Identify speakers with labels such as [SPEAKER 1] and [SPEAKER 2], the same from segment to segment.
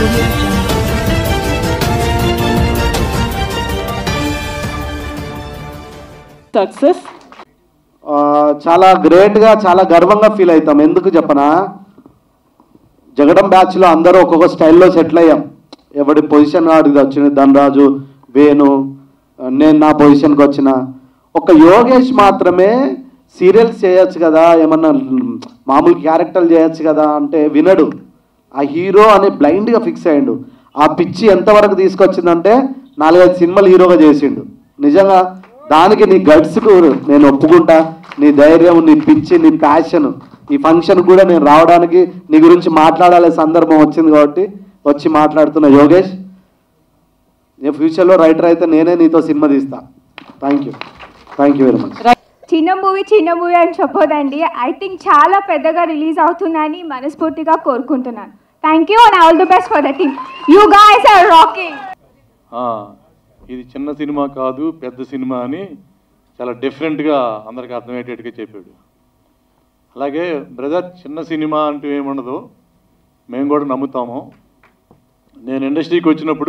[SPEAKER 1] audio jungle.
[SPEAKER 2] Success
[SPEAKER 3] ఆ, చాలా గ్రేట్గా చాలా గర్వంగా ఫీల్ అవుతాం ఎందుకు చెప్పనా జగడం బ్యాచ్లో అందరూ ఒక్కొక్క స్టైల్లో సెటిల్ అయ్యాం ఎవడి పొజిషన్ వాడిది వచ్చింది ధనరాజు వేణు నేను నా పొజిషన్కి వచ్చిన ఒక యోగేష్ మాత్రమే సీరియల్స్ చేయొచ్చు కదా ఏమన్నా మామూలు క్యారెక్టర్లు చేయొచ్చు కదా అంటే వినడు ఆ హీరో అని బ్లైండ్గా ఫిక్స్ అయ్యిండు ఆ పిచ్చి ఎంతవరకు తీసుకొచ్చిందంటే నాలుగైదు సినిమాలు హీరోగా చేసిండు నిజంగా దానికి నీ గడ్స్కు నేను ఒప్పుకుంటా నీ ధైర్యం నీ పిచ్చి నీ ప్యాషన్ ఈ ఫంక్షన్ కూడా నేను రావడానికి నీ గురించి మాట్లాడాలే సందర్భం వచ్చింది కాబట్టి వచ్చి మాట్లాడుతున్న యోగేష్ నేను ఫ్యూచర్లో రైటర్ అయితే నేనే నీతో సినిమా తీస్తా thank you thank you very much
[SPEAKER 4] చిన్న మూవీ చిన్న మూవీ అని చెప్పొద్దండి ఐ థింక్ చాలా పెద్దగా రిలీజ్ అవుతుందని మనస్ఫూర్తిగా కోరుకుంటున్నాను thank you and all the best for the team you guys are rocking
[SPEAKER 5] ఆ, ఇది చిన్న సినిమా కాదు పెద్ద సినిమా అని చాలా డిఫరెంట్గా అందరికి అర్థమయ్యేటట్టుగా చెప్పాడు అలాగే బ్రదర్ చిన్న సినిమా అంటూ ఏముండదు మేము కూడా నమ్ముతాము నేను ఇండస్ట్రీకి వచ్చినప్పుడు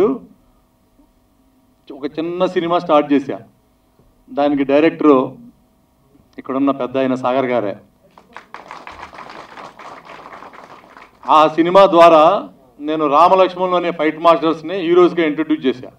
[SPEAKER 5] ఒక చిన్న సినిమా స్టార్ట్ చేశా దానికి డైరెక్టరు ఇక్కడున్న పెద్ద అయిన సాగర్ గారే ఆ సినిమా ద్వారా నేను రామలక్ష్మణ్ అనే ఫైట్ మాస్టర్స్ని హీరోస్గా ఇంట్రడ్యూస్ చేశా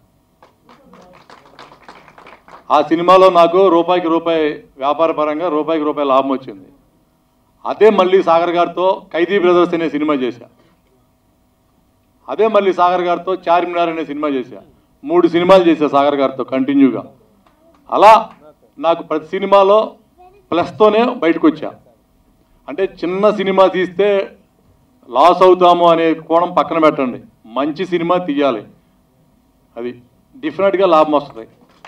[SPEAKER 5] ఆ సినిమాలో నాకు రూపాయికి రూపాయి వ్యాపార పరంగా రూపాయికి రూపాయి లాభం వచ్చింది అదే మళ్ళీ సాగర్ గారితో ఖైదీ బ్రదర్స్ అనే సినిమా చేశా అదే మళ్ళీ సాగర్ గారితో చార్మినార్ అనే సినిమా చేశా మూడు సినిమాలు చేశా సాగర్ గారితో కంటిన్యూగా అలా నాకు ప్రతి సినిమాలో ప్లస్తోనే బయటకు వచ్చా అంటే చిన్న సినిమా తీస్తే లాస్ అవుతాము అనే కోణం పక్కన పెట్టండి మంచి సినిమా తీయాలి అది డెఫినెట్గా లాభం వస్తుంది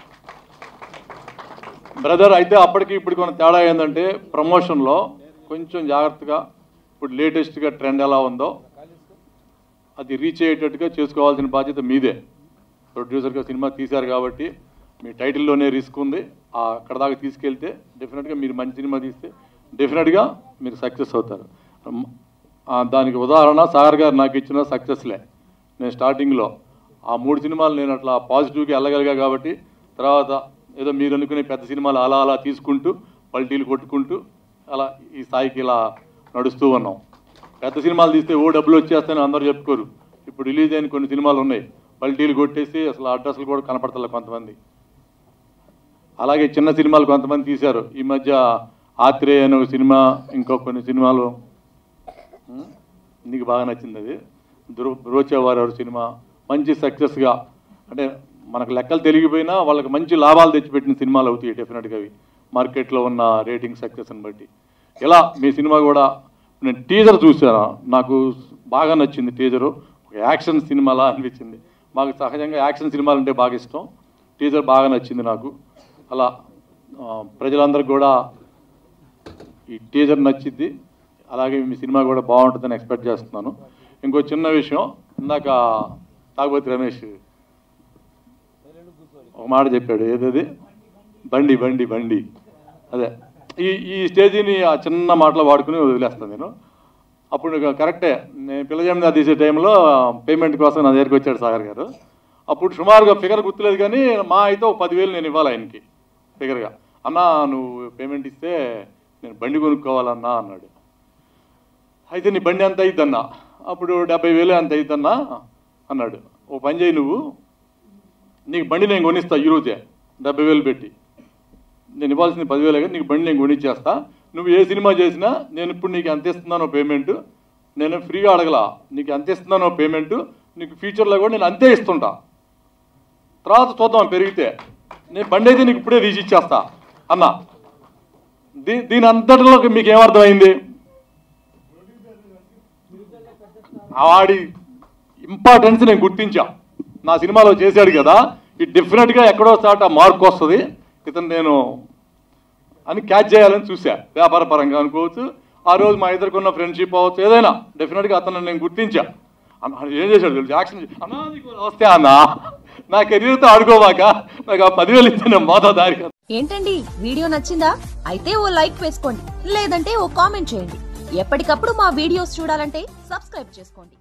[SPEAKER 5] బ్రదర్ అయితే అప్పటికి ఇప్పుడు కొన్ని తేడా ఏంటంటే ప్రమోషన్లో కొంచెం జాగ్రత్తగా ఇప్పుడు లేటెస్ట్గా ట్రెండ్ ఎలా ఉందో అది రీచ్ అయ్యేటట్టుగా చేసుకోవాల్సిన బాధ్యత మీదే ప్రొడ్యూసర్గా సినిమా తీశారు కాబట్టి మీ టైటిల్లోనే రిస్క్ ఉంది ఆ అక్కడ దాకా తీసుకెళ్తే డెఫినెట్గా మీరు మంచి సినిమా తీస్తే డెఫినెట్గా మీరు సక్సెస్ అవుతారు మ్, ఆ, దానికి ఉదాహరణ సాగర్ గారు నాకు ఇచ్చిన సక్సెస్లే నేను స్టార్టింగ్లో ఆ మూడు సినిమాలు నేను అట్లా పాజిటివ్గా వెళ్ళగలిగా కాబట్టి తర్వాత ఏదో మీరు అనుకునే పెద్ద సినిమాలు అలా అలా తీసుకుంటూ పల్టీలు కొట్టుకుంటూ అలా ఈ స్థాయికి ఇలా నడుస్తూ ఉన్నాం పెద్ద సినిమాలు తీస్తే ఓ డబ్బులు వచ్చేస్తాయని అందరూ చెప్పుకోరు ఇప్పుడు రిలీజ్ అయిన కొన్ని సినిమాలు ఉన్నాయి పల్టీలు కొట్టేసి అసలు అడ్రస్లు కూడా కనపడతలే కొంతమంది అలాగే చిన్న సినిమాలు కొంతమంది తీశారు ఈ మధ్య ఆత్రేయ అనే ఒక సినిమా ఇంకో కొన్ని సినిమాలు ఉం? నీకు బాగా నచ్చింది అది దురు బ్రోచేవారు సినిమా మంచి సక్సెస్గా అంటే మనకు లెక్కలు తెలిగిపోయినా వాళ్ళకి మంచి లాభాలు తెచ్చిపెట్టిన సినిమాలు అవుతాయి డెఫినెట్గా అవి మార్కెట్లో ఉన్న రేటింగ్ సక్సెస్ని బట్టి ఇలా మీ సినిమా కూడా నేను టీజర్ చూసాను నాకు బాగా నచ్చింది టీజరు ఒక యాక్షన్ సినిమాలా అనిపించింది మాకు సహజంగా యాక్షన్ సినిమాలు అంటే బాగా ఇష్టం టీజర్ బాగా నచ్చింది నాకు అలా ఆ, ప్రజలందరికీ కూడా ఈ టీజర్ నచ్చింది అలాగే మీ సినిమా కూడా బాగుంటుందని ఎక్స్పెక్ట్ చేస్తున్నాను ఇంకో చిన్న విషయం ఇందాక తాగుబోతు రమేష్ ఒక మాట చెప్పాడు ఏదది బండి బండి బండి అదే ఈ ఈ స్టేజీని ఆ చిన్న మాటలో వాడుకుని వదిలేస్తాను నేను అప్పుడు ఇక కరెక్టే నేను పిల్లజామిన తీసే టైంలో పేమెంట్ కోసం నా దగ్గరికి వచ్చాడు సాగర్ గారు అప్పుడు సుమారుగా ఫిగర్ గుర్తులేదు కానీ మా అయితే ఒక పదివేలు నేను ఇవ్వాలి ఆయనకి ఫిగర్గా అన్నా నువ్వు పేమెంట్ ఇస్తే నేను బండి కొనుక్కోవాలన్నా అన్నాడు అయితే నీ బండి ఎంత అయిద్దన్నా అప్పుడు డెబ్బై వేలు ఎంత అయిద్దన్నా అన్నాడు ఓ పని చేయి నువ్వు నీకు బండి నేను కొనిస్తా ఈరోజే డెబ్బై వేలు పెట్టి నేను ఇవ్వాల్సింది పదివేలే కదా నీకు బండి నేను కొనిచ్చేస్తా నువ్వు ఏ సినిమా చేసినా నేను ఇప్పుడు నీకు ఎంత ఇస్తున్నానో పేమెంట్ నేను ఫ్రీగా అడగలా నీకు ఎంత ఇస్తున్నానో పేమెంట్ నీకు ఫ్యూచర్లో కూడా నేను అంతే ఇస్తుంటా తర్వాత చూద్దాం పెరిగితే నేను బండి అయితే నీకు ఇప్పుడే తీసి ఇచ్చేస్తా అన్న దీ దీని అంతటిలో మీకు ఏమర్థమైంది ఆ వాడి ఇంపార్టెన్స్ నేను గుర్తించా నా సినిమాలో చేశాడు కదా ఈ డెఫినెట్గా ఎక్కడో చాట మార్క్ వస్తుంది ఇతను నేను అని క్యాచ్ చేయాలని చూసా వ్యాపార పరంగా అనుకోవచ్చు ఆ రోజు మా ఇద్దరికి ఉన్న ఫ్రెండ్షిప్ అవ్వచ్చు ఏదైనా డెఫినెట్గా అతను నేను గుర్తించా అన్న ఏం చేశాడు తెలుసు యాక్షన్ చేసి, అన్నా నీకు వస్తే అన్నా నా కెరీర్తో ఆడుకోవాక నాకు ఆ పదివేలు ఇస్తే నేను మోతా దారి కాదు."
[SPEAKER 6] ఏంటండి వీడియో నచ్చిందా అయితే ఓ లైక్ వేసుకోండి లేదంటే ఓ కామెంట్ చేయండి ఎప్పటికప్పుడు మా వీడియోస్ చూడాలంటే సబ్స్క్రైబ్ చేసుకోండి